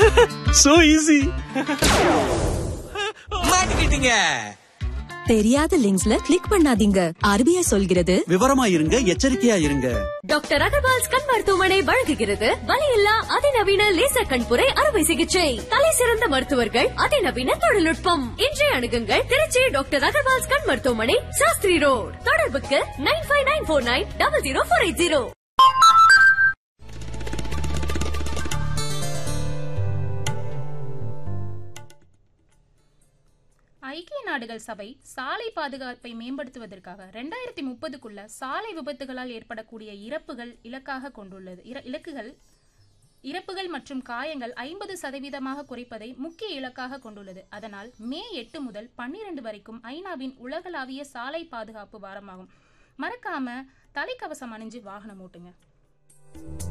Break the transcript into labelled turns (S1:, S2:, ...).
S1: so easy
S2: மாட்டிக்கிட்டீங்க
S3: தெரியாத லிங்க்ஸ்ல click பண்ணாதீங்க ஆர்பிஐ சொல்கிறது
S1: விவரமா இருங்க எச்சரிக்கையா இருங்க
S4: டாக்டர் அகர்வால்ஸ் கண் மருத்துவமனை வழங்குகிறது வலியில்லா அதிநவீன லேசர் கண்புரை அறுவை சிகிச்சை தலை சிறந்த மருத்துவர்கள் அதிநவீன தொழில்நுட்பம் இன்றைய அணுகுங்கள் திருச்சி டாக்டர் அகர்வால்ஸ் கண் மருத்துவமனை சாஸ்திரி ரோட் தொடர்புக்கு nine five nine four nine double zero four eight zero
S5: ஐக்கிய நாடுகள் சபை சாலை பாதுகாப்பை மேம்படுத்துவதற்காக ரெண்டாயிரத்தி முப்பதுக்குள்ள சாலை விபத்துகளால் ஏற்படக்கூடிய இறப்புகள் இலக்காக கொண்டுள்ளது இர- இலக்குகள் இறப்புகள் மற்றும் காயங்கள் ஐம்பது சதவீதமாக குறைப்பதை முக்கிய இலக்காக கொண்டுள்ளது அதனால் மே எட்டு முதல் பன்னிரண்டு வரைக்கும் ஐநாவின் உலகளாவிய சாலை பாதுகாப்பு வாரமாகும் மறக்காம தலைக்கவசம் அணிஞ்சு வாகனம் ஓட்டுங்க